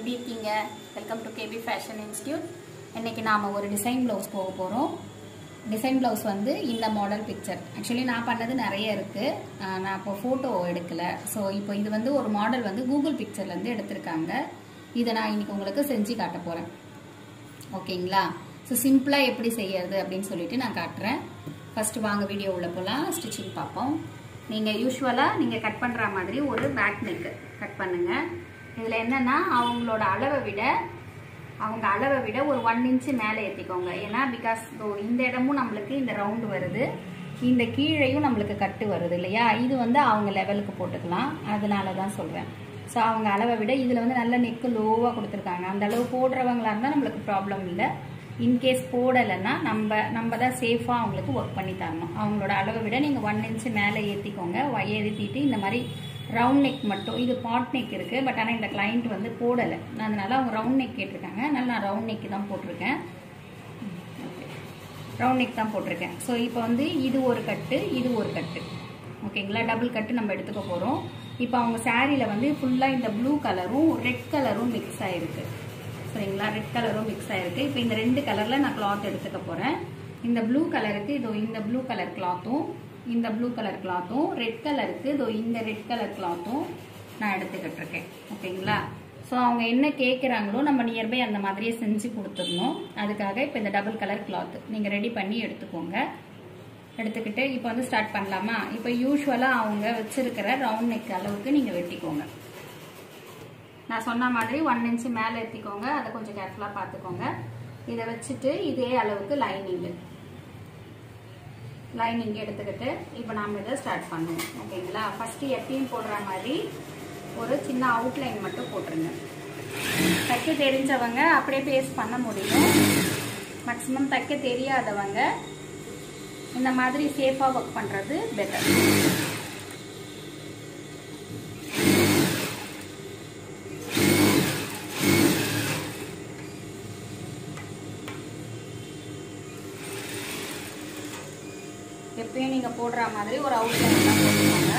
எப்படி இருக்கீங்க welcome to KP fashion institute இன்னைக்கு நாம் ஒரு டிசைன் ப்ளவுஸ் போக போகிறோம் டிசைன் ப்ளவுஸ் வந்து இந்த மாடல் பிக்சர் ஆக்சுவலி நான் பண்ணது நிறைய இருக்குது நான் இப்போ ஃபோட்டோ எடுக்கலை ஸோ இப்போ இது வந்து ஒரு மாடல் வந்து கூகுள் பிக்சர்லேருந்து எடுத்திருக்காங்க இதை நான் இன்னைக்கு உங்களுக்கு செஞ்சு காட்ட போகிறேன் ஓகேங்களா ஸோ சிம்பிளாக எப்படி செய்யறது அப்படின்னு சொல்லிட்டு நான் காட்டுறேன் ஃபஸ்ட்டு வாங்க வீடியோ உள்ள போகலாம் ஸ்டிச்சிங் பார்ப்போம் நீங்கள் யூஸ்வலாக நீங்கள் கட் பண்ணுற மாதிரி ஒரு பேக் நெக்கு கட் பண்ணுங்கள் இதில் என்னென்னா அவங்களோட அளவை விட அவங்க அளவை விட ஒரு ஒன் இன்ச்சு மேலே ஏற்றிக்கோங்க ஏன்னா பிகாஸ் இந்த இடமும் நம்மளுக்கு இந்த ரவுண்டு வருது இந்த கீழையும் நம்மளுக்கு கட்டு வருது இல்லையா இது வந்து அவங்க லெவலுக்கு போட்டுக்கலாம் அதனால தான் சொல்கிறேன் ஸோ அவங்க அளவை விட இதில் வந்து நல்ல நெக்கு லோவாக கொடுத்துருக்காங்க அந்த அளவு போடுறவங்களா இருந்தால் நம்மளுக்கு ப்ராப்ளம் இல்லை இன்கேஸ் போடலைன்னா நம்ம நம்ம தான் சேஃபாக அவங்களுக்கு ஒர்க் பண்ணி தரணும் அவங்களோட அளவை விட நீங்கள் ஒன் இன்ச்சு மேலே ஏற்றிக்கோங்க ஏற்றிட்டு இந்த மாதிரி ரவுண்ட் நெக் மட்டும் இது பாட் நெக் இருக்குது பட் ஆனால் இந்த கிளைண்ட் வந்து போடலை அதனால அவங்க ரவுண்ட் நெக் கேட்டிருக்காங்க அதனால நான் ரவுண்ட் நெக் தான் போட்டிருக்கேன் ரவுண்ட் நெக் தான் போட்டிருக்கேன் ஸோ இப்போ வந்து இது ஒரு கட்டு இது ஒரு கட்டு ஓகேங்களா டபுள் கட்டு நம்ம எடுத்துக்க போகிறோம் இப்போ அவங்க சாரியில் வந்து ஃபுல்லாக இந்த ப்ளூ கலரும் ரெட் கலரும் மிக்ஸ் ஆகிருக்கு சரிங்களா ரெட் கலரும் மிக்ஸ் ஆகிருக்கு இப்போ இந்த ரெண்டு கலரில் நான் கிளாத் எடுத்துக்க போகிறேன் இந்த ப்ளூ கலருக்கு இதோ இந்த ப்ளூ கலர் கிளாத்தும் இந்த ப்ளூ கலர் கிளாத்தும் ரெட் கலருக்கு இதோ இந்த ரெட் கலர் கிளாத்தும் நான் எடுத்துக்கிட்டு இருக்கேன் ஓகேங்களா ஸோ அவங்க என்ன கேட்குறாங்களோ நம்ம நியர்பை அந்த மாதிரியே செஞ்சு கொடுத்துடணும் அதுக்காக இப்போ இந்த டபுள் கலர் கிளாத் நீங்கள் ரெடி பண்ணி எடுத்துக்கோங்க எடுத்துக்கிட்டு இப்போ வந்து ஸ்டார்ட் பண்ணலாமா இப்போ யூஸ்வலாக அவங்க வச்சிருக்கிற ரவுண்ட் நெக் அளவுக்கு நீங்கள் வெட்டிக்கோங்க நான் சொன்ன மாதிரி ஒன் இன்ச்சு மேலே ஏற்றிக்கோங்க அதை கொஞ்சம் கேர்ஃபுல்லாக பார்த்துக்கோங்க இதை வச்சுட்டு இதே அளவுக்கு லைனிங்கு லைனிங் எடுத்துக்கிட்டு இப்போ நாம் இதை ஸ்டார்ட் பண்ணுவோம் ஓகேங்களா ஃபஸ்ட்டு எப்பயும் போடுற மாதிரி ஒரு சின்ன அவுட்லைன் மட்டும் போட்டுருங்க தைக்க தெரிஞ்சவங்க அப்படியே பேஸ்ட் பண்ண முடியும் மேக்ஸிமம் தைக்க தெரியாதவங்க இந்த மாதிரி சேஃபாக ஒர்க் பண்ணுறது பெட்டர் எப்பயும் நீங்கள் போடுற மாதிரி ஒரு அவுட்லைன் தான் போட்டுக்கோங்க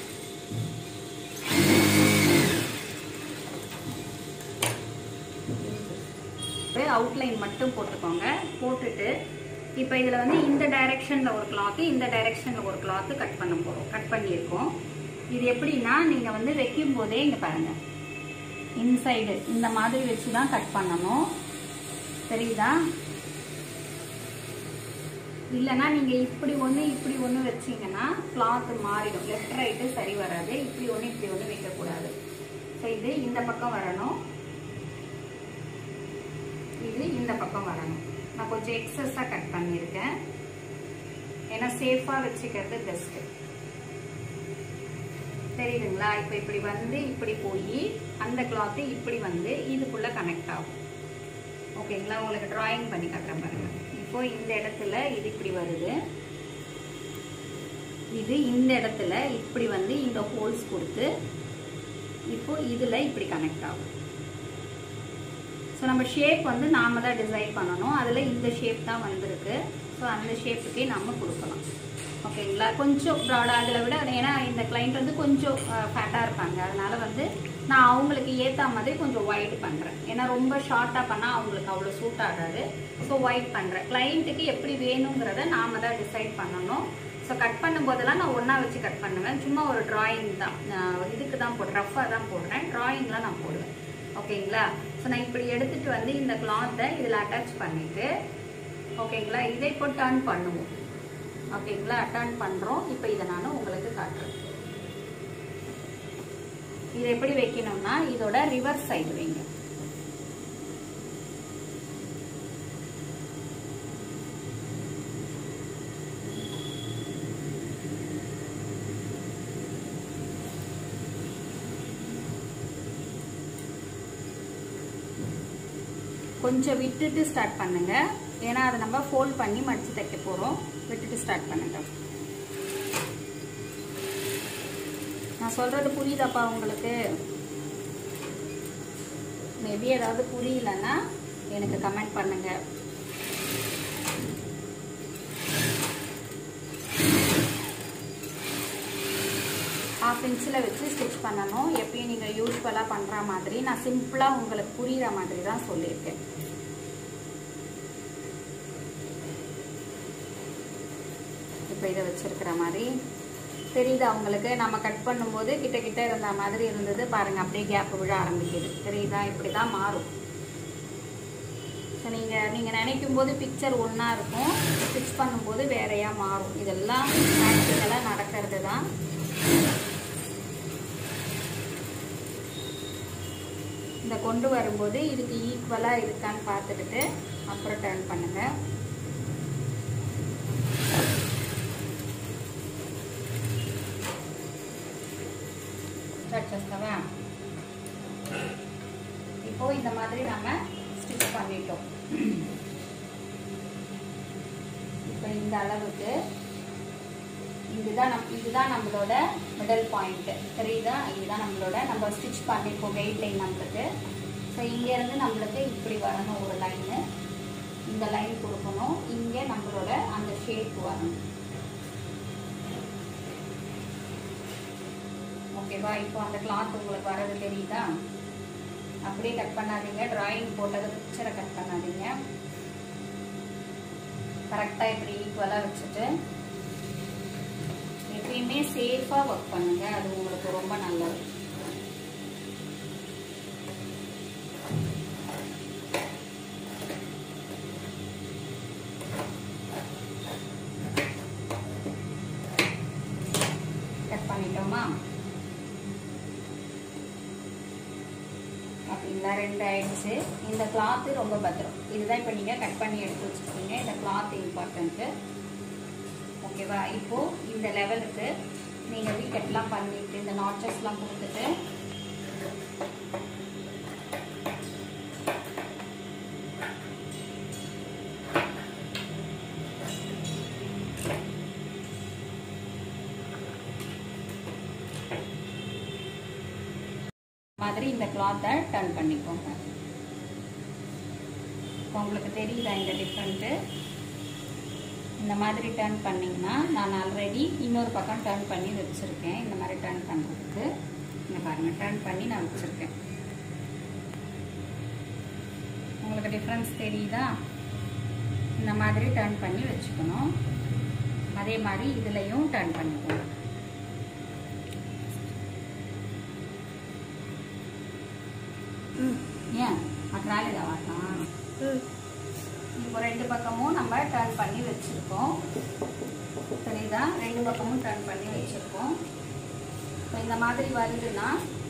அவுட்லைன் மட்டும் போட்டுக்கோங்க போட்டுட்டு இப்போ இதில் வந்து இந்த டைரெக்ஷனில் ஒரு கிளாத்து இந்த டைரெக்ஷனில் ஒரு கிளாத்து கட் பண்ண போகிறோம் கட் பண்ணியிருக்கோம் இது எப்படின்னா நீங்கள் வந்து வைக்கும் போதே இங்கே பாருங்கள் இன்சைடு இந்த மாதிரி வச்சு தான் கட் பண்ணணும் தெரியுதா இல்லைன்னா நீங்கள் இப்படி ஒன்று இப்படி ஒன்று வச்சிங்கன்னா கிளாத் மாறிடும் லெஃப்ட் ரைட்டு சரி வராது இப்படி ஒன்று இப்படி ஒன்று வைக்கக்கூடாது ஸோ இது இந்த பக்கம் வரணும் இது இந்த பக்கம் வரணும் நான் கொஞ்சம் எக்ஸஸாக கட் பண்ணியிருக்கேன் ஏன்னா சேஃபாக வச்சுக்கிறது பெஸ்ட்டு தெரியுதுங்களா இப்போ இப்படி வந்து இப்படி போய் அந்த கிளாத்து இப்படி வந்து இதுக்குள்ளே கனெக்ட் ஆகும் ஓகேங்களா உங்களுக்கு ட்ராயிங் பண்ணி காட்டுறேன் பாருங்க இப்போ இந்த இடத்துல இது இப்படி வருது இது இந்த இடத்துல இப்படி வந்து இந்த ஹோல்ஸ் கொடுத்து இப்போ இதில் இப்படி கனெக்ட் ஆகும் ஸோ நம்ம ஷேப் வந்து நாம தான் டிசைன் பண்ணணும் அதில் இந்த ஷேப் தான் வந்திருக்கு ஸோ அந்த ஷேப்புக்கே நம்ம கொடுக்கலாம் ஓகேங்களா கொஞ்சம் ப்ராடாக அதில் விட ஏன்னா இந்த கிளைண்ட் வந்து கொஞ்சம் ஃபேட்டாக இருப்பாங்க அதனால வந்து நான் அவங்களுக்கு ஏற்ற மாதிரி கொஞ்சம் ஒயிட் பண்ணுறேன் ஏன்னா ரொம்ப ஷார்ட்டாக பண்ணால் அவங்களுக்கு அவ்வளோ சூட் ஆகாது ஸோ ஒயிட் பண்ணுறேன் கிளைண்ட்டுக்கு எப்படி வேணுங்கிறத நாம தான் டிசைட் பண்ணணும் ஸோ கட் பண்ணும்போதெல்லாம் நான் ஒன்றா வச்சு கட் பண்ணுவேன் சும்மா ஒரு ட்ராயிங் தான் இதுக்கு தான் போடுறேன் ரஃபாக தான் போடுறேன் ட்ராயிங்லாம் நான் போடுவேன் ஓகேங்களா ஸோ நான் இப்படி எடுத்துகிட்டு வந்து இந்த கிளாத்தை இதில் அட்டாச் பண்ணிவிட்டு ஓகேங்களா இதை இப்போ டர்ன் பண்ணுவோம் ஓகேங்களா டர்ன் பண்ணுறோம் இப்போ இதை நான் உங்களுக்கு காட்டுறேன் இது எப்படி வைக்கணும்னா இதோட ரிவர்ஸ் சைடு வைங்க கொஞ்சம் விட்டுட்டு ஸ்டார்ட் பண்ணுங்க ஏன்னா அதை நம்ம ஃபோல்ட் பண்ணி மடிச்சு தைக்க போகிறோம் விட்டுட்டு ஸ்டார்ட் பண்ணுங்க நான் சொல்றது புரியுதாப்பா உங்களுக்கு மேபி ஏதாவது புரியலன்னா எனக்கு கமெண்ட் பண்ணுங்க ஹாஃப் இன்ச்சில் வச்சு ஸ்டிச் பண்ணணும் எப்பயும் நீங்கள் யூஸ்வலாக பண்ணுற மாதிரி நான் சிம்பிளாக உங்களுக்கு புரிகிற மாதிரி தான் சொல்லியிருக்கேன் இப்போ இதை வச்சிருக்கிற மாதிரி தெரியுது அவங்களுக்கு நம்ம கட் பண்ணும்போது கிட்ட கிட்ட இருந்த மாதிரி இருந்தது பாருங்க அப்படியே கேப் விழ ஆரம்பிக்குது தெரியுதா இப்படி தான் மாறும் ஸோ நீங்கள் நீங்கள் நினைக்கும் போது பிக்சர் ஒன்றா இருக்கும் ஸ்டிச் பண்ணும்போது வேறையாக மாறும் இதெல்லாம் ப்ராக்டிக்கலாக நடக்கிறது தான் இந்த கொண்டு வரும்போது இதுக்கு ஈக்குவலாக இருக்கான்னு பார்த்துட்டு அப்புறம் டர்ன் பண்ணுங்கள் చేస్తావా இப்போ இந்த மாதிரி நம்ம ஸ்டிச் பண்ணிட்டோம் இப்போ இந்த அளவுக்கு இதுதான் நம் இதுதான் நம்மளோட மிடல் பாயிண்ட் தெரியுதா இதுதான் நம்மளோட நம்ம ஸ்டிச் பண்ணிருக்கோம் வெயிட் லைன் நம்மளுக்கு ஸோ இங்கேருந்து நம்மளுக்கு இப்படி வரணும் ஒரு லைனு இந்த லைன் கொடுக்கணும் இங்கே நம்மளோட அந்த ஷேப் வரணும் ஓகேவா இப்போ அந்த கிளாத் உங்களுக்கு வரது தெரியுதா அப்படியே கட் பண்ணாதீங்க டிராயிங் போட்டது பிக்சரை கட் பண்ணாதீங்க கரெக்டாக இப்படி ஈக்குவலாக வச்சுட்டு எப்பயுமே சேஃபாக ஒர்க் பண்ணுங்க அது உங்களுக்கு ரொம்ப நல்லது கட் பண்ணிட்டோமா அப்படிங்களா ரெண்டு ஆயிடுச்சு இந்த கிளாத்து ரொம்ப பத்திரம் இதுதான் இப்போ நீங்கள் கட் பண்ணி எடுத்து வச்சுருக்கீங்க இந்த கிளாத் இம்பார்ட்டன்ட்டு ஓகேவா இப்போ இந்த லெவலுக்கு நீங்கள் வீக்கெட்லாம் பண்ணிட்டு இந்த நாச்சஸ்லாம் கொடுத்துட்டு மாதிரி இந்த கிளாத்தை டர்ன் பண்ணிக்கோங்க இப்போ உங்களுக்கு தெரியுதா இந்த டிஃப்ரெண்ட்டு இந்த மாதிரி டர்ன் பண்ணிங்கன்னா நான் ஆல்ரெடி இன்னொரு பக்கம் டர்ன் பண்ணி வச்சுருக்கேன் இந்த மாதிரி டர்ன் பண்ணுறதுக்கு இங்கே பாருங்கள் டர்ன் பண்ணி நான் வச்சுருக்கேன் உங்களுக்கு டிஃப்ரென்ஸ் தெரியுதா இந்த மாதிரி டர்ன் பண்ணி வச்சுக்கணும் அதே மாதிரி இதுலேயும் டர்ன் பண்ணிக்கணும் ஏன் అక్కడ రాలేదా వాట இப்போ ரெண்டு பக்கமும் நம்ம டர்ன் பண்ணி வச்சுருக்கோம் சரிதா ரெண்டு பக்கமும் டர்ன் பண்ணி வச்சுருக்கோம் இப்போ இந்த மாதிரி வருதுன்னா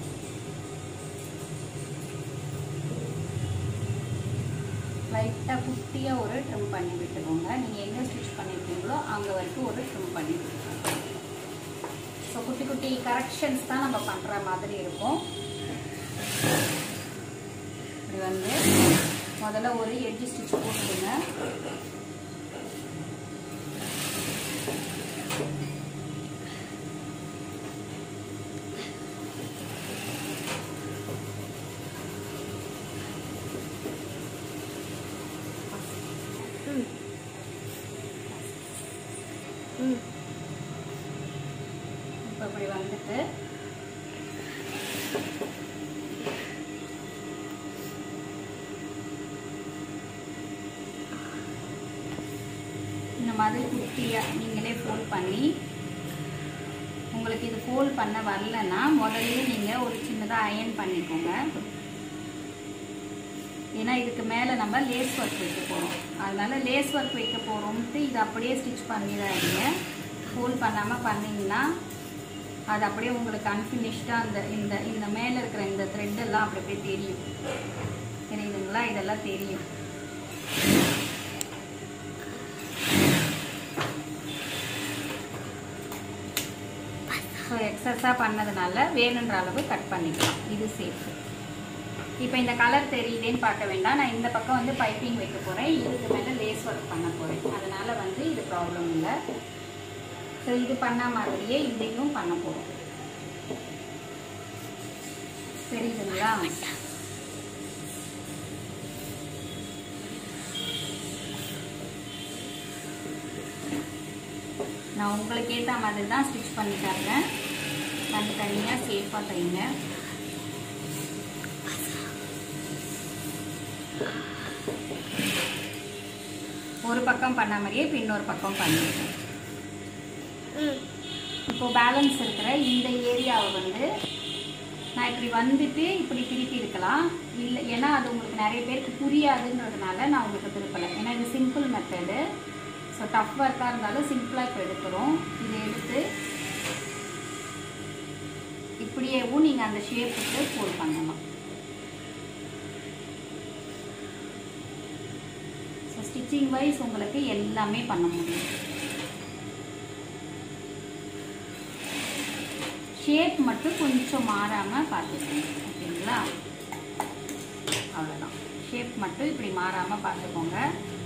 லைட்டாக குட்டியாக ஒரு ட்ரிம் பண்ணி விட்டுக்கோங்க நீங்கள் எங்கே ஸ்டிச் பண்ணியிருக்கீங்களோ அங்கே வரைக்கும் ஒரு ட்ரிம் பண்ணி விட்டுக்கோங்க ஸோ குட்டி குட்டி கரெக்ஷன்ஸ் தான் நம்ம பண்ணுற மாதிரி இருக்கும் இப்படி வந்து முதல்ல ஒரு எட்ஜ் ஸ்டிச் போட்டுடுங்க இப்போ இப்படி வந்துட்டு இந்த மாதிரி குட்டியாக நீங்களே ஃபோல்ட் பண்ணி உங்களுக்கு இது ஃபோல்ட் பண்ண வரலன்னா முதல்ல நீங்கள் ஒரு சின்னதாக அயன் பண்ணிக்கோங்க ஏன்னா இதுக்கு மேலே நம்ம லேஸ் ஒர்க் வைக்க போகிறோம் அதனால லேஸ் ஒர்க் வைக்க போகிறோம்ட்டு இது அப்படியே ஸ்டிச் பண்ணிடாதீங்க ஃபோல்ட் பண்ணாமல் பண்ணிங்கன்னா அது அப்படியே உங்களுக்கு அன்ஃபினிஷ்டாக அந்த இந்த இந்த மேலே இருக்கிற இந்த த்ரெட் எல்லாம் அப்படி அப்படியே தெரியும் தெரியுதுங்களா இதெல்லாம் தெரியும் ஸோ எக்ஸஸாக பண்ணதுனால வேணுன்ற அளவு கட் பண்ணிக்கலாம் இது சேஃப் இப்போ இந்த கலர் தெரியுதேன்னு பார்க்க வேண்டாம் நான் இந்த பக்கம் வந்து பைப்பிங் வைக்க போகிறேன் இதுக்கு மேலே லேஸ் ஒர்க் பண்ண போகிறேன் அதனால் வந்து இது ப்ராப்ளம் இல்லை ஸோ இது பண்ண மாதிரியே இதையும் பண்ண போகிறோம் தெரியுதுங்களா நான் உங்களுக்கு ஏற்ற மாதிரி தான் ஸ்டிச் பண்ணி தர்றேன் தனித்தனியாக சேஃபாக தைங்க ஒரு பக்கம் பண்ண மாதிரியே இப்போ இன்னொரு பக்கம் பண்ணிடுறேன் ம் இப்போ பேலன்ஸ் இருக்கிற இந்த ஏரியாவை வந்து நான் இப்படி வந்துட்டு இப்படி திருப்பி இருக்கலாம் இல்லை ஏன்னா அது உங்களுக்கு நிறைய பேருக்கு புரியாதுன்றதுனால நான் உங்களுக்கு திருப்பலை ஏன்னா இது சிம்பிள் மெத்தடு ஸோ டஃப் ஒர்க்காக இருந்தாலும் சிம்பிளாக இப்போ எடுக்கிறோம் இதை எடுத்து இப்படியேவும் நீங்கள் அந்த ஷேப்புக்கு ஃபோல்ட் பண்ணலாம் ஸோ ஸ்டிச்சிங் வைஸ் உங்களுக்கு எல்லாமே பண்ண முடியும் ஷேப் மட்டும் கொஞ்சம் மாறாமல் பார்த்துக்கோங்க ஓகேங்களா அவ்வளோதான் ஷேப் மட்டும் இப்படி மாறாமல் பார்த்துக்கோங்க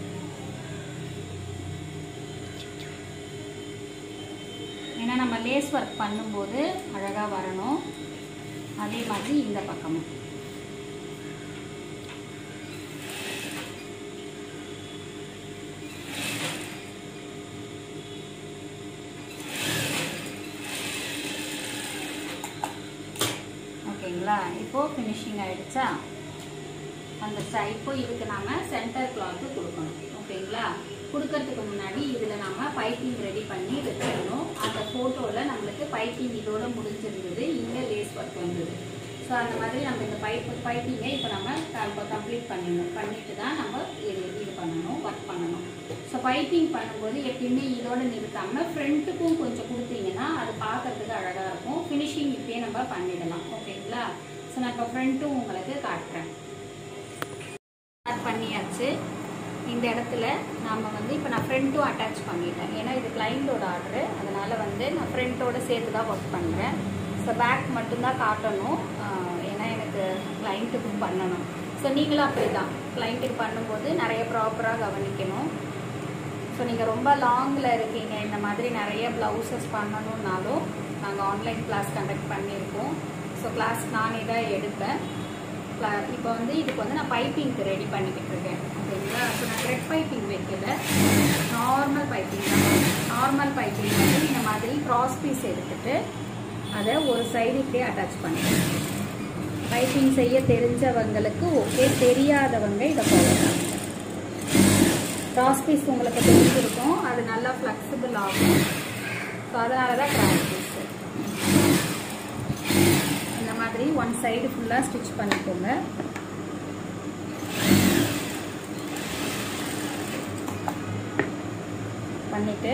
ஏன்னா நம்ம லேஸ் ஒர்க் பண்ணும்போது அழகாக வரணும் அதே மாதிரி இந்த பக்கமும் ஓகேங்களா இப்போ ஃபினிஷிங் ஆயிடுச்சா அந்த சை- இப்போ இதுக்கு நாம சென்டர் கிளாத்து கொடுக்கணும் ஓகேங்களா கொடுக்கறதுக்கு முன்னாடி இதில் நம்ம பைப்பிங் ரெடி பண்ணி வச்சிடணும் அந்த ஃபோட்டோவில் நம்மளுக்கு பைப்பிங் இதோட முடிஞ்சிருந்தது இங்கே லேஸ் ஒர்க் வந்தது ஸோ அந்த மாதிரி நம்ம இந்த பைப் பைப்பிங்கை இப்போ நம்ம இப்போ கம்ப்ளீட் பண்ணிடணும் பண்ணிட்டு தான் நம்ம இது இது பண்ணணும் ஒர்க் பண்ணணும் ஸோ பைப்பிங் பண்ணும்போது எப்பயுமே இதோட நிறுத்தாமல் ஃப்ரண்ட்டுக்கும் கொஞ்சம் கொடுத்தீங்கன்னா அது பார்க்கறதுக்கு அழகாக இருக்கும் ஃபினிஷிங் இப்பயே நம்ம பண்ணிடலாம் ஓகேங்களா ஸோ நான் இப்போ ஃப்ரண்ட்டும் உங்களுக்கு காட்டுறேன் ஸ்டார்ட் பண்ணியாச்சு இந்த இடத்துல நாம் வந்து இப்போ நான் ஃப்ரண்ட்டும் அட்டாச் பண்ணிட்டேன் ஏன்னா இது கிளைண்டோட ஆர்டரு அதனால வந்து நான் ஃப்ரண்ட்டோட சேர்த்து தான் ஒர்க் பண்ணுறேன் ஸோ பேக் மட்டும்தான் காட்டணும் ஆஹ் ஏன்னா எனக்கு கிளைண்ட்டுக்கு பண்ணணும் ஸோ நீங்களும் அப்படி தான் கிளைண்ட்டுக்கு பண்ணும்போது நிறைய ப்ராப்பராக கவனிக்கணும் ஸோ நீங்கள் ரொம்ப லாங்கில் இருக்கீங்க இந்த மாதிரி நிறைய ப்ளவுசஸ் பண்ணணுன்னாலும் நாங்கள் ஆன்லைன் கிளாஸ் கண்டக்ட் பண்ணியிருக்கோம் ஸோ கிளாஸ் நானே தான் எடுப்பேன் இப்போ வந்து இதுக்கு வந்து நான் பைப்பிங்க்கு ரெடி பண்ணிக்கிட்டு இருக்கேன் ஓகேங்களா ஸோ நான் த்ரெட் பைப்பிங் வைக்கல நார்மல் பைப்பிங் தான் நார்மல் பைப்பிங் வந்து இந்த மாதிரி க்ராஸ் பீஸ் எடுத்துட்டு அதை ஒரு சைடு இப்படியே அட்டாச் பண்ணிடுறேன் பைப்பிங் செய்ய தெரிஞ்சவங்களுக்கு ஓகே தெரியாதவங்க இதை ஃபாலோ பண்ணுங்க கிராஸ் பீஸ் உங்களுக்கு தெரிஞ்சிருக்கும் அது நல்லா ஃப்ளெக்சிபிள் ஆகும் ஸோ அதனால தான் கிராஸ் பீஸ் இந்த மாதிரி ஒன் சைடு ஃபுல்லாக ஸ்டிச் பண்ணிக்கோங்க பண்ணிட்டு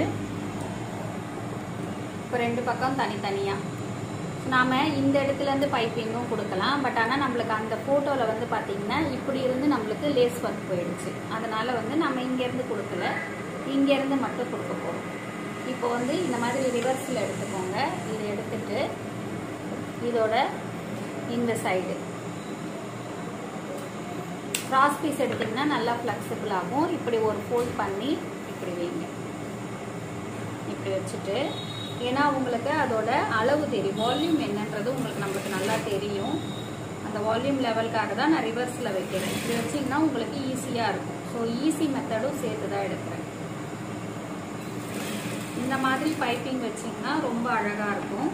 இப்போ ரெண்டு பக்கம் தனித்தனியாக நாம் இந்த இடத்துலேருந்து பைப்பிங்கும் கொடுக்கலாம் பட் ஆனால் நம்மளுக்கு அந்த ஃபோட்டோவில் வந்து பார்த்தீங்கன்னா இப்படி இருந்து நம்மளுக்கு லேஸ் ஒர்க் போயிடுச்சு அதனால் வந்து நம்ம இங்கேருந்து கொடுக்கல இங்கேருந்து மட்டும் கொடுக்க போகிறோம் இப்போ வந்து இந்த மாதிரி ரிவர்ஸில் எடுத்துக்கோங்க இதை எடுத்துட்டு இதோட இந்த சைடு கிராஸ் பீஸ் எடுத்திங்கன்னா நல்லா ஃப்ளெக்சிபிள் ஆகும் இப்படி ஒரு ஃபோல்ட் பண்ணி இப்படி வைங்க இப்படி வச்சுட்டு ஏன்னா உங்களுக்கு அதோட அளவு தெரியும் வால்யூம் என்னன்றது உங்களுக்கு நம்மளுக்கு நல்லா தெரியும் அந்த வால்யூம் லெவலுக்காக தான் நான் ரிவர்ஸில் வைக்கிறேன் இப்படி வச்சிங்கன்னா உங்களுக்கு ஈஸியாக இருக்கும் ஸோ ஈஸி மெத்தடும் சேர்த்து தான் எடுக்கிறேன் இந்த மாதிரி பைப்பிங் வச்சிங்கன்னா ரொம்ப அழகாக இருக்கும்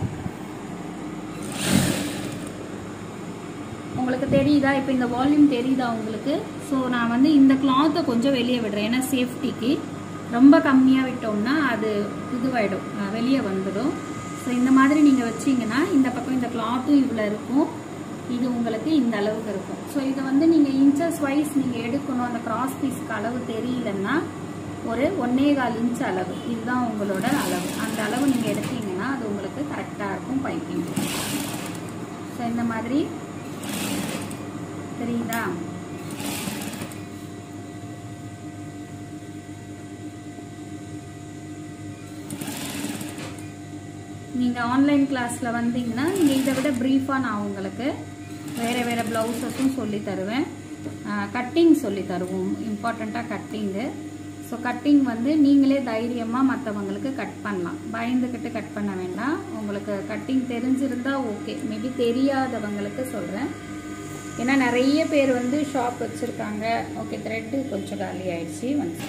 உங்களுக்கு தெரியுதா இப்போ இந்த வால்யூம் தெரியுதா உங்களுக்கு ஸோ நான் வந்து இந்த கிளாத்தை கொஞ்சம் வெளியே விடுறேன் ஏன்னா சேஃப்டிக்கு ரொம்ப கம்மியாக விட்டோம்னா அது இதுவாயிடும் அஹ் வெளியே வந்துடும் ஸோ இந்த மாதிரி நீங்கள் வச்சீங்கன்னா இந்த பக்கம் இந்த கிளாத்தும் இவ்வளோ இருக்கும் இது உங்களுக்கு இந்த அளவுக்கு இருக்கும் ஸோ இதை வந்து நீங்கள் இன்ச்சஸ் வைஸ் நீங்கள் எடுக்கணும் அந்த கிராஸ் பீஸ்க்கு அளவு தெரியலன்னா ஒரு ஒன்னே கால் இன்ச் அளவு இதுதான் உங்களோட அளவு அந்த அளவு நீங்கள் எடுத்தீங்கன்னா அது உங்களுக்கு கரெக்டாக இருக்கும் பைப்பிங் ஸோ இந்த மாதிரி தெரியுதா நீங்கள் ஆன்லைன் கிளாஸில் வந்தீங்கன்னா நீங்கள் இதை விட ப்ரீஃபாக நான் உங்களுக்கு வேறு வேறு ப்ளவுஸஸும் சொல்லி தருவேன் கட்டிங் சொல்லி தருவோம் இம்பார்ட்டண்ட்டாக கட்டிங்கு ஸோ கட்டிங் வந்து நீங்களே தைரியமாக மற்றவங்களுக்கு கட் பண்ணலாம் பயந்துக்கிட்டு கட் பண்ண வேண்டாம் உங்களுக்கு கட்டிங் தெரிஞ்சிருந்தா ஓகே மேபி தெரியாதவங்களுக்கு சொல்கிறேன் ஏன்னா நிறைய பேர் வந்து ஷாப் வச்சுருக்காங்க ஓகே த்ரெட்டு கொஞ்சம் காலி ஆயிடுச்சு வந்து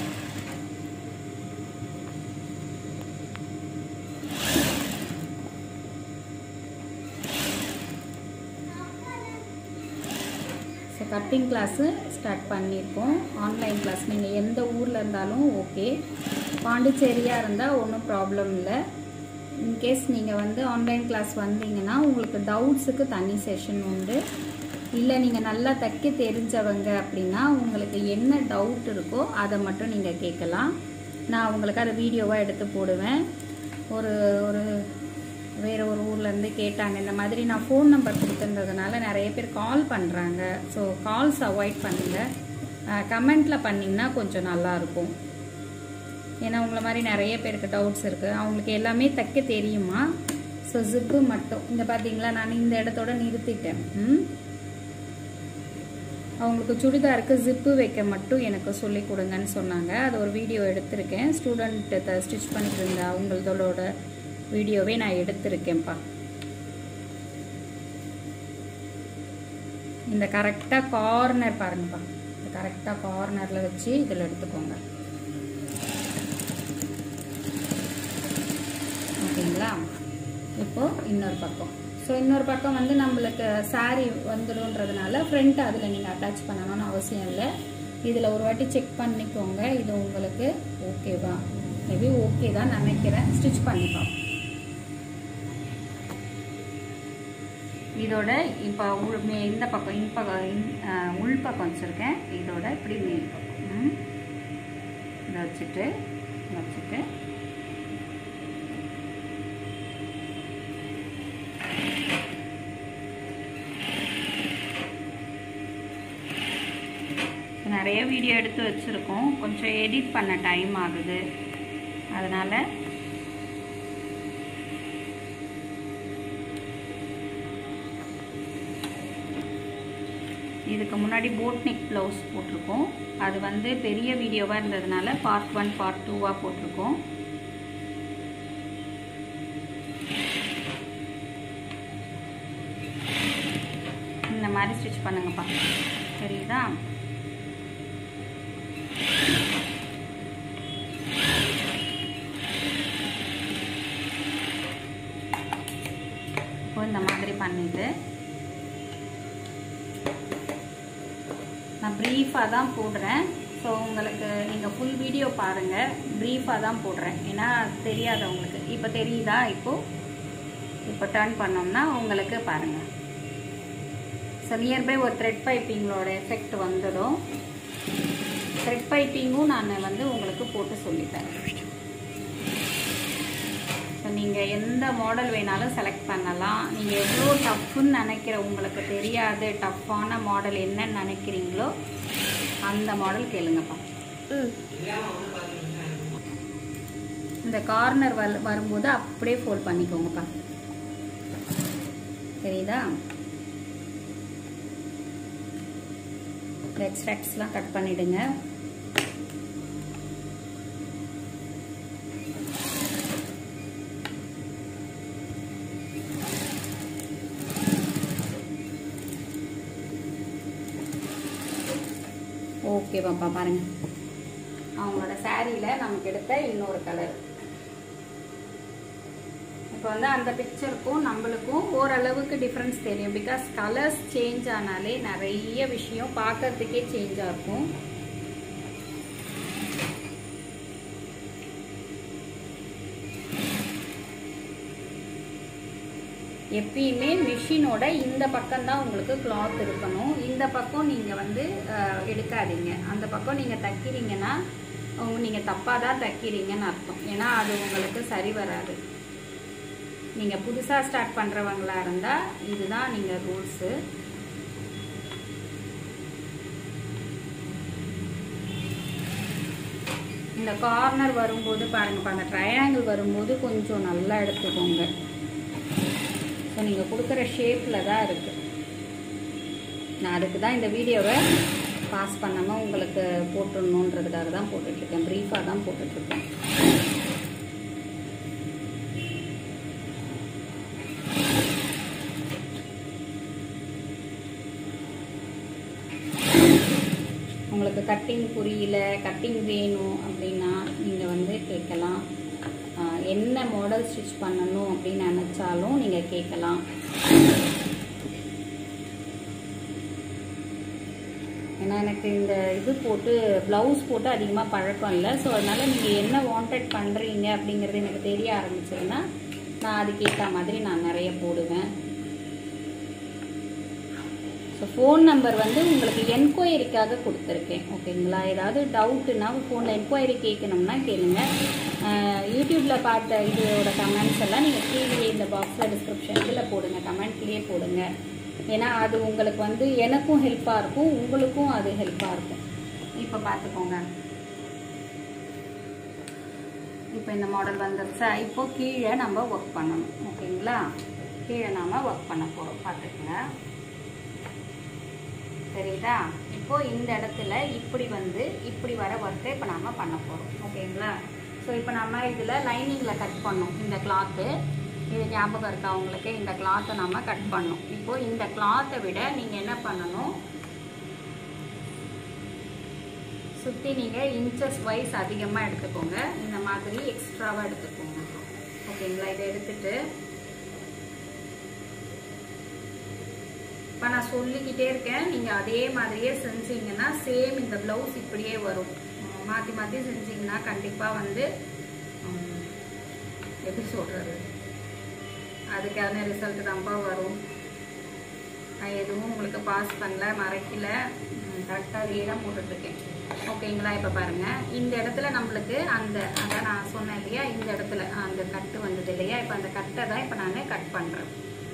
ஸோ கட்டிங் கிளாஸு ஸ்டார்ட் பண்ணியிருக்கோம் ஆன்லைன் கிளாஸ் நீங்கள் எந்த ஊரில் இருந்தாலும் ஓகே பாண்டிச்சேரியாக இருந்தால் ஒன்றும் ப்ராப்ளம் இல்லை இன்கேஸ் நீங்கள் வந்து ஆன்லைன் கிளாஸ் வந்தீங்கன்னா உங்களுக்கு டவுட்ஸுக்கு தனி செஷன் உண்டு இல்லை நீங்கள் நல்லா தைக்க தெரிஞ்சவங்க அப்படின்னா உங்களுக்கு என்ன டவுட் இருக்கோ அதை மட்டும் நீங்கள் கேட்கலாம் நான் உங்களுக்கு அதை வீடியோவாக எடுத்து போடுவேன் ஒரு ஒரு வேறு ஒரு ஊர்லேருந்து கேட்டாங்க இந்த மாதிரி நான் ஃபோன் நம்பர் கொடுத்துருந்ததுனால நிறைய பேர் கால் பண்ணுறாங்க ஸோ கால்ஸ் அவாய்ட் பண்ணுங்கள் கமெண்ட்டில் பண்ணிங்கன்னா கொஞ்சம் நல்லாயிருக்கும் ஏன்னா உங்களை மாதிரி நிறைய பேருக்கு டவுட்ஸ் இருக்குது அவங்களுக்கு எல்லாமே தைக்க தெரியுமா ஸோ ஜிப்பு மட்டும் இந்த பார்த்தீங்களா நான் இந்த இடத்தோட நிறுத்திட்டேன் ம் அவங்களுக்கு சுடிதாருக்கு ஜிப்பு வைக்க மட்டும் எனக்கு சொல்லி கொடுங்கன்னு சொன்னாங்க அது ஒரு வீடியோ எடுத்திருக்கேன் ஸ்டூடெண்ட்டை ஸ்டிச் பண்ணிட்டு இருந்த அவங்களதோட வீடியோவே நான் எடுத்திருக்கேன்ப்பா இந்த கரெக்டாக கார்னர் பாருங்கப்பா இந்த கரெக்டாக கார்னரில் வச்சு இதில் எடுத்துக்கோங்க ஓகேங்களா இப்போ இன்னொரு பக்கம் ஸோ இன்னொரு பக்கம் வந்து நம்மளுக்கு சாரீ வந்துடும்ன்றதுனால ஃப்ரண்ட் அதில் நீங்கள் அட்டாச் பண்ணணும்னு அவசியம் இல்லை இதில் ஒரு வாட்டி செக் பண்ணிக்கோங்க இது உங்களுக்கு ஓகேவா மேபி ஓகே தான் நினைக்கிறேன் ஸ்டிச் பண்ணிப்போம் இதோட இப்போ உள் மே இந்த பக்கம் இந்த பக்கம் இன்- அஹ், உள் பக்கம் வச்சுருக்கேன் இதோட இப்படி மேல் பக்கம் ம். இதை வச்சுட்டு வச்சுட்டு நிறைய வீடியோ எடுத்து வச்சுருக்கோம் கொஞ்சம் எடிட் பண்ண டைம் ஆகுது அதனால் இதுக்கு முன்னாடி போட் நெக் ப்ளவுஸ் போட்டிருக்கோம் அது வந்து பெரிய வீடியோவாக இருந்ததுனால பார்ட் ஒன் பார்ட் டூவாக போட்டிருக்கோம் இந்த மாதிரி ஸ்டிச் பண்ணுங்கப்பா தெரியுதா இப்போ இந்த மாதிரி பண்ணிட்டு நான் ப்ரீஃபாக தான் போடுறேன் ஸோ உங்களுக்கு நீங்கள் ஃபுல் வீடியோ பாருங்கள் ப்ரீஃபாக தான் போடுறேன் ஏன்னா தெரியாது உங்களுக்கு இப்போ தெரியுதா இப்போது இப்போ டர்ன் பண்ணோம்னா உங்களுக்கு பாருங்கள் ஸோ நியர்பை ஒரு த்ரெட் பைப்பிங்களோட எஃபெக்ட் வந்துடும் த்ரெட் பைப்பிங்கும் நான் வந்து உங்களுக்கு போட்டு சொல்லித்தரேன் ஸோ நீங்கள் எந்த மாடல் வேணாலும் செலக்ட் பண்ணலாம் நீங்கள் எவ்வளோ டஃப்னு நினைக்கிற உங்களுக்கு தெரியாது டஃப்பான மாடல் என்னன்னு நினைக்கிறீங்களோ அந்த மாடல் கேளுங்கப்பா ம் இந்த கார்னர் வல் வரும்போது அப்படியே ஃபோல்ட் பண்ணிக்கோங்கப்பா தெரியுதா எக்ஸ்ட்ராக்ட்ஸ்லாம் கட் பண்ணிடுங்க ஓகே பாப்பா பாருங்க அவங்களோட சாரியில் நமக்கு எடுத்த இன்னொரு கலர் இப்போ வந்து அந்த பிக்சருக்கும் நம்மளுக்கும் ஓரளவுக்கு டிஃப்ரென்ஸ் தெரியும் பிகாஸ் கலர்ஸ் சேஞ்ச் ஆனாலே நிறைய விஷயம் பார்க்கறதுக்கே சேஞ்சாக இருக்கும் எப்பயுமே மிஷினோட இந்த பக்கம் தான் உங்களுக்கு கிளாத் இருக்கணும் இந்த பக்கம் நீங்கள் வந்து அஹ், எடுக்காதீங்க அந்த பக்கம் நீங்கள் தைக்கிறீங்கன்னா உங்க நீங்கள் தப்பாக தான் தைக்கிறீங்கன்னு அர்த்தம் ஏன்னா அது உங்களுக்கு சரி வராது நீங்கள் புதுசாக ஸ்டார்ட் பண்ணுறவங்களா இருந்தால் இதுதான் நீங்கள் ரூல்ஸு இந்த கார்னர் வரும்போது பாருங்கப்பா அந்த ட்ரையாங்கிள் வரும்போது கொஞ்சம் நல்லா எடுத்துக்கோங்க ஸோ நீங்கள் கொடுக்குற ஷேப்பில் தான் இருக்குது நான் அதுக்கு தான் இந்த வீடியோவை பாஸ் பண்ணாமல் உங்களுக்கு போட்டுடணுன்றதுக்காக தான் போட்டுட்ருக்கேன் ப்ரீஃபாக தான் போட்டுட்ருக்கேன் உங்களுக்கு கட்டிங் புரியல கட்டிங் வேணும் அப்படின்னா நீங்கள் வந்து கேட்கலாம் ஆஹ் என்ன மாடல் ஸ்டிச் பண்ணணும் அப்படின்னு நினச்சாலும் நீங்கள் கேட்கலாம் ஏன்னா எனக்கு இந்த இது போட்டு ப்ளவுஸ் போட்டு அதிகமாக பழக்கம் இல்லை ஸோ அதனால் நீங்கள் என்ன வாண்டட் பண்ணுறீங்க அப்படிங்கிறது எனக்கு தெரிய ஆரம்பிச்சதுன்னா நான் அதுக்கேற்ற மாதிரி நான் நிறைய போடுவேன் ஸோ ஃபோன் நம்பர் வந்து உங்களுக்கு என்கொயரிக்காக கொடுத்துருக்கேன் ஓகேங்களா ஏதாவது டவுட்டுன்னா ஃபோனில் என்கொயரி கேட்கணும்னா கேளுங்க யூடியூப்பில் பார்த்த இதோட கமெண்ட்ஸ் எல்லாம் நீங்கள் கீழே இந்த பாக்ஸில் டிஸ்கிரிப்ஷன் இதில் போடுங்க கமெண்ட்லேயே போடுங்க ஏன்னா அது உங்களுக்கு வந்து எனக்கும் ஹெல்ப்பாக இருக்கும் உங்களுக்கும் அது ஹெல்ப்பாக இருக்கும் இப்போ பார்த்துக்கோங்க இப்போ இந்த மாடல் வந்துருச்சா இப்போ கீழே நம்ம ஒர்க் பண்ணணும் ஓகேங்களா கீழே நாம ஒர்க் பண்ண போகிறோம் பார்த்துக்கங்க தெரியுதா இப்போ இந்த இடத்துல இப்படி வந்து இப்படி வர ஒர்க்கை இப்போ நாம பண்ண போகிறோம் ஓகேங்களா ஸோ இப்போ நம்ம இதில் லைனிங்கில் கட் பண்ணோம் இந்த கிளாத்து இது ஞாபகம் இருக்கா உங்களுக்கு இந்த கிளாத்தை நம்ம கட் பண்ணோம் இப்போ இந்த கிளாத்தை விட நீங்கள் என்ன பண்ணணும் சுற்றி நீங்கள் இன்ச்சஸ் வைஸ் அதிகமாக எடுத்துக்கோங்க இந்த மாதிரி எக்ஸ்ட்ராவாக எடுத்துக்கோங்க ஓகேங்களா இதை எடுத்துட்டு இப்போ நான் சொல்லிக்கிட்டே இருக்கேன் நீங்கள் அதே மாதிரியே செஞ்சீங்கன்னா சேம் இந்த ப்ளவுஸ் இப்படியே வரும் மாற்றி மாற்றி செஞ்சீங்கன்னா கண்டிப்பாக வந்து உம், எப்படி சொல்கிறது அதுக்கான ரிசல்ட் தான்ப்பா வரும் நான் எதுவும் உங்களுக்கு பாஸ் பண்ணல மறைக்கல கரெக்டாக அதே தான் போட்டுட்ருக்கேன் ஓகேங்களா இப்போ பாருங்கள் இந்த இடத்துல நம்மளுக்கு அந்த அதான் நான் சொன்னேன் இல்லையா இந்த இடத்துல அந்த கட்டு வந்தது இல்லையா இப்போ அந்த கட்டை தான் இப்போ நான் கட் பண்ணுறேன்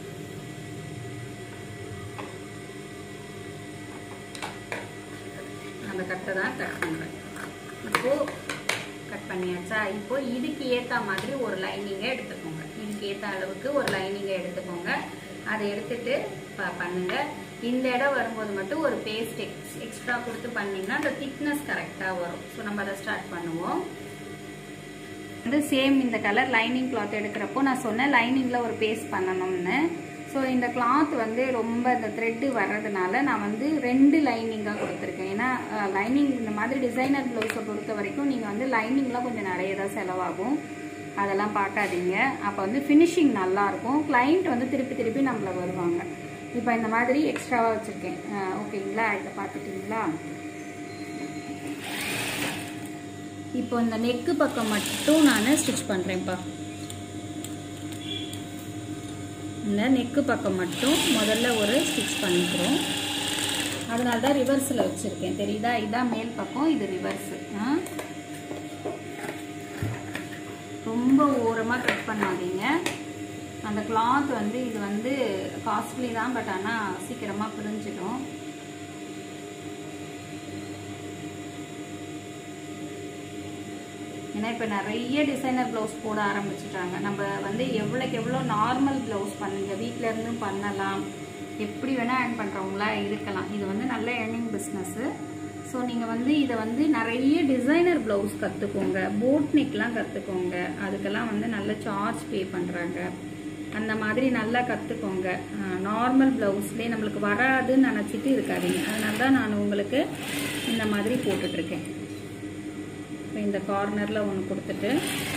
அந்த கட்டை தான் கட் பண்ணுறேன் இப்போ கட் பண்ணியாச்சா இப்போ இதுக்கு ஏற்ற மாதிரி ஒரு லைனிங்கை எடுத்துக்கோங்க இதுக்கு ஏற்ற அளவுக்கு ஒரு லைனிங்கை எடுத்துக்கோங்க அதை எடுத்துட்டு ப- பண்ணுங்க இந்த இடம் வரும்போது மட்டும் ஒரு பேஸ்ட் எக்ஸ் எக்ஸ்ட்ரா கொடுத்து பண்ணீங்கன்னா அந்த திக்னஸ் கரெக்டாக வரும் ஸோ நம்ம அதை ஸ்டார்ட் பண்ணுவோம் வந்து சேம் இந்த கலர் லைனிங் கிளாத் எடுக்கிறப்போ நான் சொன்னேன் லைனிங்கில் ஒரு பேஸ்ட் பண்ணணும்னு ஸோ இந்த கிளாத் வந்து ரொம்ப இந்த த்ரெட்டு வர்றதுனால நான் வந்து ரெண்டு லைனிங்காக கொடுத்துருக்கேன் ஏன்னா லைனிங் இந்த மாதிரி டிசைனர் ப்ளவுஸை பொறுத்த வரைக்கும் நீங்கள் வந்து லைனிங்லாம் கொஞ்சம் நிறைய தான் செலவாகும் அதெல்லாம் பார்க்காதீங்க அப்போ வந்து ஃபினிஷிங் நல்லாயிருக்கும் கிளைண்ட் வந்து திருப்பி திருப்பி நம்மள வருவாங்க இப்போ இந்த மாதிரி எக்ஸ்ட்ராவாக வச்சுருக்கேன் ஓகேங்களா இதை பார்த்துட்டிங்களா இப்போ இந்த நெக்கு பக்கம் மட்டும் நான் ஸ்டிச் பண்ணுறேன்ப்பா இந்த நெக்கு பக்கம் மட்டும் முதல்ல ஒரு ஸ்டிச் பண்ணிக்கிறோம் அதனால தான் ரிவர்ஸில் வச்சுருக்கேன் தெரியுதா இதான் மேல் பக்கம் இது ரிவர்ஸு ரொம்ப ஓரமாக கட் பண்ணாதீங்க அந்த கிளாத் வந்து இது வந்து காஸ்ட்லி தான் பட் ஆனால் சீக்கிரமாக பிரிஞ்சிடும் ஏன்னா இப்போ நிறைய டிசைனர் ப்ளவுஸ் போட ஆரம்பிச்சிட்டாங்க நம்ம வந்து எவ்வளோக்கு எவ்வளோ நார்மல் ப்ளவுஸ் பண்ணுங்க வீட்டில இருந்தும் பண்ணலாம் எப்படி வேணால் ஏர்ன் பண்ணுறவங்களா இருக்கலாம் இது வந்து நல்ல ஏர்னிங் பிஸ்னஸ்ஸு ஸோ நீங்கள் வந்து இதை வந்து நிறைய டிசைனர் ப்ளவுஸ் கற்றுக்கோங்க போட் நெக்லாம் கற்றுக்கோங்க அதுக்கெல்லாம் வந்து நல்ல சார்ஜ் பே பண்ணுறாங்க அந்த மாதிரி நல்லா கற்றுக்கோங்க நார்மல் ப்ளவுஸ்லேயே நம்மளுக்கு வராதுன்னு நினச்சிட்டு இருக்காதீங்க அதனால தான் நான் உங்களுக்கு இந்த மாதிரி போட்டுட்ருக்கேன் இப்போ இந்த கார்னரில் ஒன்று கொடுத்துட்டு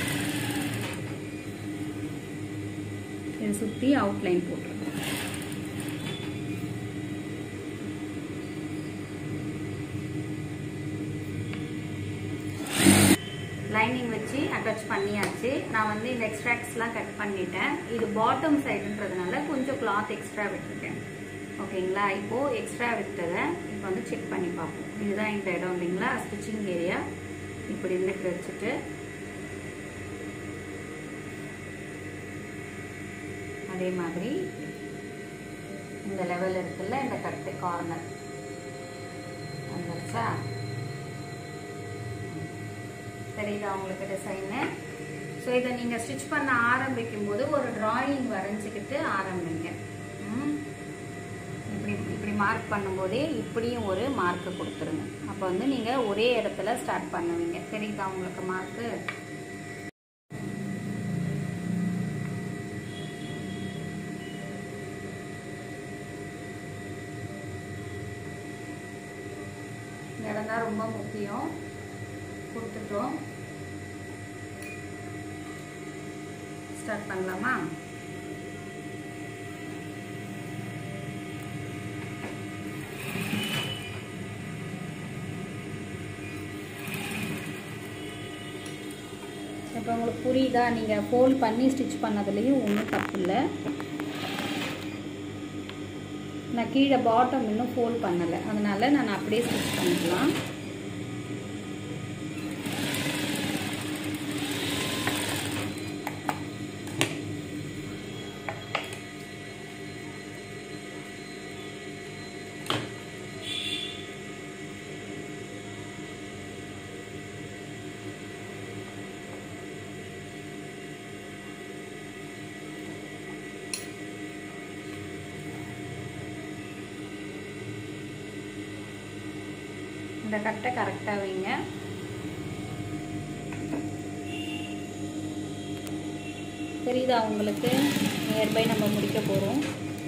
இதை சுற்றி அவுட்லைன் போட்டுருக்கேன் லைனிங் வச்சு அட்டாச் பண்ணியாச்சு நான் வந்து இந்த எக்ஸ்ட்ராக்ட்ஸ்லாம் கட் பண்ணிட்டேன் இது பாட்டம் சைடுன்றதுனால கொஞ்சம் கிளாத் எக்ஸ்ட்ரா விட்டுருக்கேன் ஓகேங்களா இப்போது எக்ஸ்ட்ரா விட்டதை இப்போ வந்து செக் பண்ணி பார்ப்போம் இதுதான் இந்த இடம் இல்லைங்களா ஸ்டிச்சிங் ஏரியா இப்படி இருந்துட்டு வச்சுட்டு அதே மாதிரி இந்த லெவல் இருக்குல்ல இந்த கட்டு கார்னர் வந்துருச்சா தெரியுதா உங்களுக்கு டிசைனு ஸோ இதை நீங்கள் ஸ்டிச் பண்ண ஆரம்பிக்கும் போது ஒரு டிராயிங் வரைஞ்சிக்கிட்டு ஆரம்பிங்க ம். இப்படி இப்படி மார்க் பண்ணும்போதே இப்படியும் ஒரு மார்க்கு கொடுத்துருங்க அப்போ வந்து நீங்கள் ஒரே இடத்துல ஸ்டார்ட் பண்ணுவீங்க தெரியுதா உங்களுக்கு மார்க்கு இந்த இடம் தான் ரொம்ப முக்கியம் கொடுத்துட்டோம் ஸ்டார்ட் பண்ணலாமா இப்போ உங்களுக்கு புரியுதா நீங்கள் ஃபோல்ட் பண்ணி ஸ்டிச் பண்ணதுலேயும் ஒன்றும் தப்பு இல்லை நான் கீழே பாட்டம் இன்னும் ஃபோல்ட் பண்ணலை அதனால நான் அப்படியே ஸ்டிச் பண்ணிக்கலாம் இந்த கட்டை கரெக்டாக வைங்க தெரியுதா உங்களுக்கு நியர்பை நம்ம முடிக்க போகிறோம்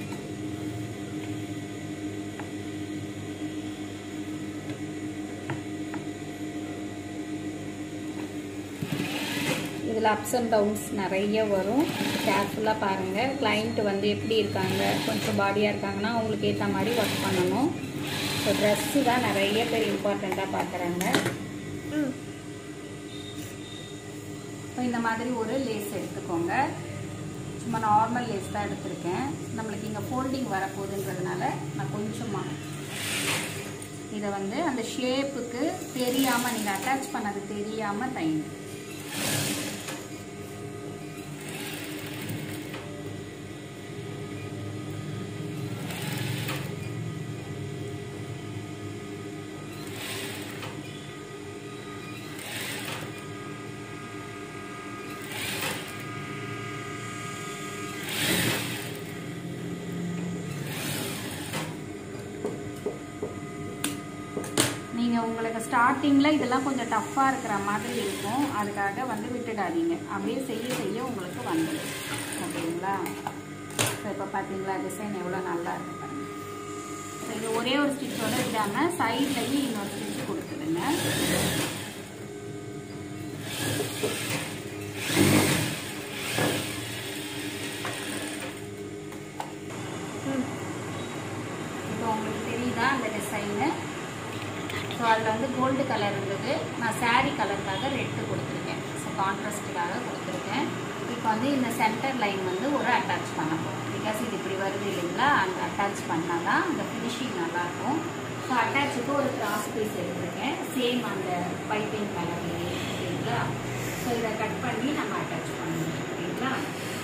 இதில் அப்ஸ் அண்ட் டவுன்ஸ் நிறைய வரும் கேர்ஃபுல்லாக பாருங்கள் கிளைண்ட் வந்து எப்படி இருக்காங்க கொஞ்சம் பாடியாக இருக்காங்கன்னா அவங்களுக்கு ஏற்ற மாதிரி ஒர்க் பண்ணணும் ஸோ ட்ரெஸ்ஸு தான் நிறைய பேர் இம்பார்ட்டண்ட்டாக பார்க்குறாங்க ம் இப்போ இந்த மாதிரி ஒரு லேஸ் எடுத்துக்கோங்க சும்மா நார்மல் லேஸ் தான் எடுத்திருக்கேன் நம்மளுக்கு இங்கே ஃபோல்டிங் வரப்போகுதுன்றதுனால நான் கொஞ்சமாக இதை வந்து அந்த ஷேப்புக்கு தெரியாமல் நீங்கள் அட்டாச் பண்ணது தெரியாமல் தைங்க நீங்கள் உங்களுக்கு ஸ்டார்டிங்கில் இதெல்லாம் கொஞ்சம் டஃப்பாக இருக்கிற மாதிரி இருக்கும் அதுக்காக வந்து விட்டுடாதீங்க அப்படியே செய்ய செய்ய உங்களுக்கு வந்துடும் ஓகேங்களா ஸோ இப்போ பார்த்தீங்களா டிசைன் எவ்வளோ நல்லா இருக்கு பாருங்க ஸோ இது ஒரே ஒரு ஸ்டிச்சோட விடாமல் சைட்லையும் இன்னொரு ஸ்டிச் கொடுத்துடுங்க ம் இப்போ உங்களுக்கு தெரியுதா அந்த டிசைனு ஸோ அதில் வந்து கோல்டு கலர் இருந்தது நான் saree கலருக்காக ரெட்டு கொடுத்துருக்கேன் ஸோ கான்ட்ராஸ்ட்டுக்காக கொடுத்துருக்கேன் இப்போ வந்து இந்த சென்டர் லைன் வந்து ஒரு அட்டாச் பண்ண போகிறோம் பிகாஸ் இது இப்படி வருது இல்லைங்களா அந்த அட்டாச் பண்ணால் தான் அந்த ஃபினிஷிங் நல்லாயிருக்கும் ஸோ அட்டாச்சுக்கு ஒரு கிராஸ் பீஸ் எடுத்திருக்கேன் சேம் அந்த பைப்பிங் கலர்லேயே ஓகேங்களா ஸோ இதை கட் பண்ணி நம்ம அட்டாச் பண்ணணும் ஓகேங்களா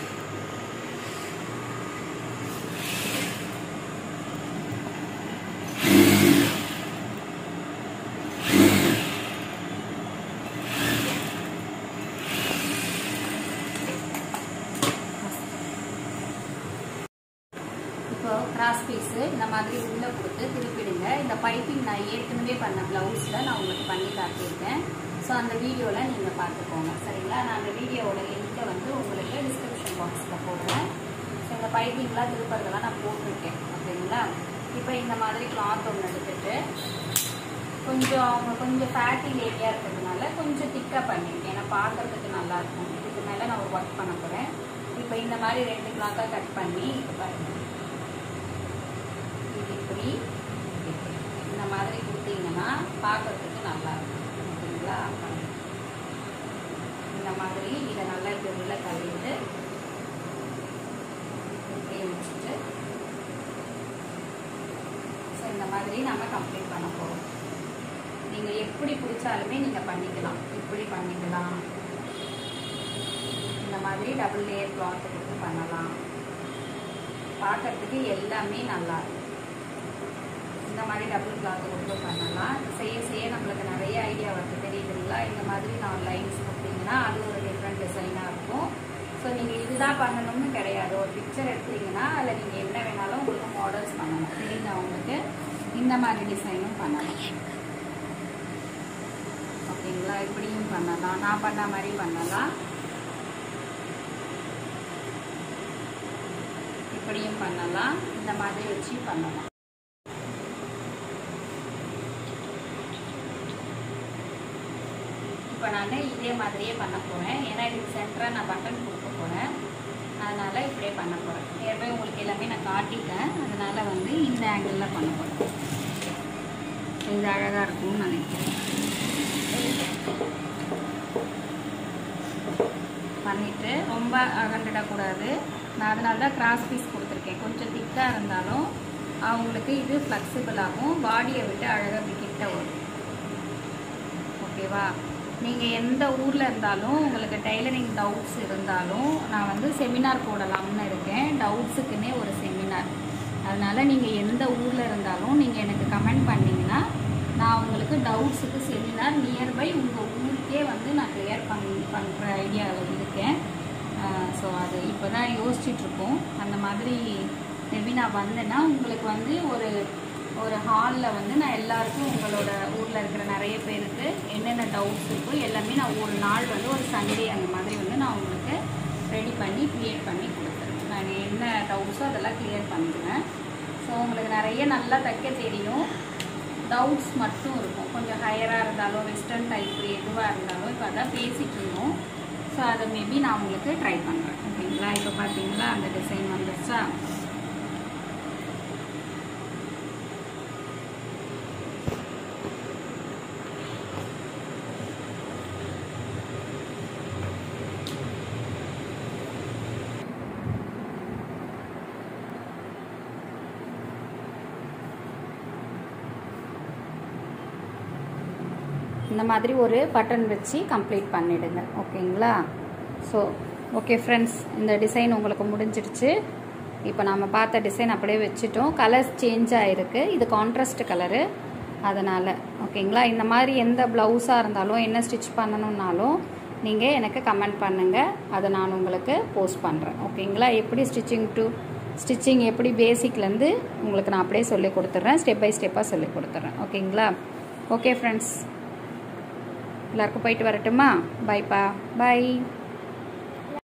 இப்போ கிராஸ் பீஸு இந்த மாதிரி உள்ளே கொடுத்து திருப்பிடுங்க இந்த பைப்பிங் நான் ஏற்கனவே பண்ண ப்ளவுஸில் நான் உங்களுக்கு பண்ணி காட்டியிருக்கேன் ஸோ அந்த வீடியோவில் நீங்கள் பார்த்துக்கோங்க சரிங்களா நான் அந்த வீடியோவோட லிங்க்கை வந்து உங்களுக்கு டிஸ்கிரிப்ஷன் பாக்ஸில் போடுறேன் ஸோ இந்த பைப்பிங்லாம் திருப்பறதெல்லாம் நான் போட்டிருக்கேன் ஓகேங்களா இப்போ இந்த மாதிரி கிளாத் ஒன்று எடுத்துட்டு கொஞ்சம் அவங்க கொஞ்சம் ஃபேட்டி ஏரியா இருக்கிறதுனால கொஞ்சம் திக்காக பண்ணியிருக்கேன் ஏன்னா பார்க்கறதுக்கு நல்லா இருக்கும் இதுக்கு மேலே நான் ஒரு ஒர்க் பண்ண போகிறேன் இப்போ இந்த மாதிரி ரெண்டு கிளாக்காக கட் பண்ணி இப்போ பாருங்க இது இப்படி இது இப்படி. இந்த மாதிரி கொடுத்தீங்கன்னா பார்க்கறதுக்கு நல்லா இருக்கும் ஓகேங்களா இந்த மாதிரி இதை நல்லா இப்படி உள்ள தள்ளிட்டு இப்படியே வச்சுட்டு ஸோ இந்த மாதிரி நம்ம கம்ப்ளீட் பண்ண போகிறோம் நீங்கள் எப்படி பிடிச்சாலுமே நீங்கள் பண்ணிக்கலாம் இப்படி பண்ணிக்கலாம் இந்த மாதிரி டபுள் லேயர் கிளாத் கொடுத்து பண்ணலாம் பார்க்கறதுக்கு எல்லாமே நல்லா இருக்கும் இந்த மாதிரி டபுள் கிளாத் கொடுத்து பண்ணலாம் செய்ய செய்ய நம்மளுக்கு நிறைய ஐடியா வருது தெரியுதுங்களா இந்த மாதிரி நான் லைன்ஸ் கொடுத்தீங்கன்னா அது ஒரு டிஃப்ரெண்ட் டிசைனாக இருக்கும் ஸோ நீங்கள் இதுதான் பண்ணணும்னு கிடையாது ஒரு பிக்சர் எடுத்தீங்கன்னா அதில் நீங்கள் என்ன வேணாலும் உங்களுக்கு மாடல்ஸ் பண்ணலாம் தெரியுதா உங்களுக்கு இந்த மாதிரி டிசைனும் பண்ணலாம் ஓகேங்களா இப்படியும் பண்ணலாம் நான் பண்ண மாதிரி பண்ணலாம் இப்படியும் பண்ணலாம் இந்த மாதிரி வச்சு பண்ணலாம் இப்போ நான் இதே மாதிரியே பண்ண போகிறேன் ஏன்னா இதுக்கு சென்டராக நான் பட்டன் கொடுக்க போகிறேன் அதனால் இப்படியே பண்ண போகிறேன் ஏற்கனவே உங்களுக்கு எல்லாமே நான் காட்டிட்டேன் அதனால் வந்து இந்த ஆங்கிளில் பண்ண போகிறேன் இது அழகாக இருக்கும்னு நினைக்கிறேன் பண்ணிவிட்டு ரொம்ப அகண்டிடக்கூடாது நான் அதனால தான் கிராஸ் பீஸ் கொடுத்துருக்கேன் கொஞ்சம் திக்காக இருந்தாலும் அவங்களுக்கு இது ஃப்ளெக்சிபிள் ஆகும் பாடியை விட்டு அழகாக இப்படி கிட்ட வரும் ஓகேவா நீங்கள் எந்த ஊரில் இருந்தாலும் உங்களுக்கு டைலரிங் டவுட்ஸ் இருந்தாலும் நான் வந்து செமினார் போடலாம்னு இருக்கேன் டவுட்ஸுக்குன்னே ஒரு செமினார் அதனால் நீங்கள் எந்த ஊரில் இருந்தாலும் நீங்கள் எனக்கு கமெண்ட் பண்ணிங்கன்னா நான் உங்களுக்கு டவுட்ஸுக்கு செமினார் நியர்பை உங்கள் ஊருக்கே வந்து நான் கிளியர் பண்ணி பண்ணுற ஐடியாவில் இருக்கேன் ஸோ அது இப்போ தான் யோசிச்சுட்ருக்கோம் அந்த மாதிரி மேபி நான் வந்தேன்னா உங்களுக்கு வந்து ஒரு ஒரு ஹாலில் வந்து நான் எல்லாருக்கும் உங்களோட ஊரில் இருக்கிற நிறைய பேருக்கு என்னென்ன டவுட்ஸ் இருக்கோ எல்லாமே நான் ஒரு நாள் வந்து ஒரு சண்டே அந்த மாதிரி வந்து நான் உங்களுக்கு ரெடி பண்ணி க்ரியேட் பண்ணி கொடுத்துருவேன் நான் என்ன டவுட்ஸோ அதெல்லாம் கிளியர் பண்ணிடுவேன் ஸோ உங்களுக்கு நிறைய நல்லா தைக்க தெரியும் டவுட்ஸ் மட்டும் இருக்கும் கொஞ்சம் ஹையராக இருந்தாலும் வெஸ்டர்ன் டைப் எதுவாக இருந்தாலும் இப்போ அதான் பேசிட்டு இருந்தோம் ஸோ அதை மேபி நான் உங்களுக்கு ட்ரை பண்ணுறேன் ஓகேங்களா இப்போ பார்த்தீங்களா அந்த டிசைன் வந்துருச்சா இந்த மாதிரி ஒரு பட்டன் வச்சு கம்ப்ளீட் பண்ணிடுங்க ஓகேங்களா ஸோ ஓகே ஃப்ரெண்ட்ஸ் இந்த டிசைன் உங்களுக்கு முடிஞ்சிடுச்சு இப்போ நம்ம பார்த்த டிசைன் அப்படியே வச்சுட்டோம் கலர்ஸ் சேஞ்ச் ஆகிருக்கு இது கான்ட்ராஸ்ட் கலரு அதனால் ஓகேங்களா இந்த மாதிரி எந்த ப்ளவுஸாக இருந்தாலும் என்ன ஸ்டிச் பண்ணணுன்னாலும் நீங்கள் எனக்கு கமெண்ட் பண்ணுங்கள் அதை நான் உங்களுக்கு போஸ்ட் பண்ணுறேன் ஓகேங்களா எப்படி ஸ்டிச்சிங் டு ஸ்டிச்சிங் எப்படி பேசிக்லேருந்து உங்களுக்கு நான் அப்படியே சொல்லி கொடுத்துட்றேன் ஸ்டெப் பை ஸ்டெப்பாக சொல்லி கொடுத்துட்றேன் ஓகேங்களா ஓகே ஃப்ரெண்ட்ஸ் எல்லாருக்கும் போயிட்டு வரட்டுமா பாய்ப்பா பாய்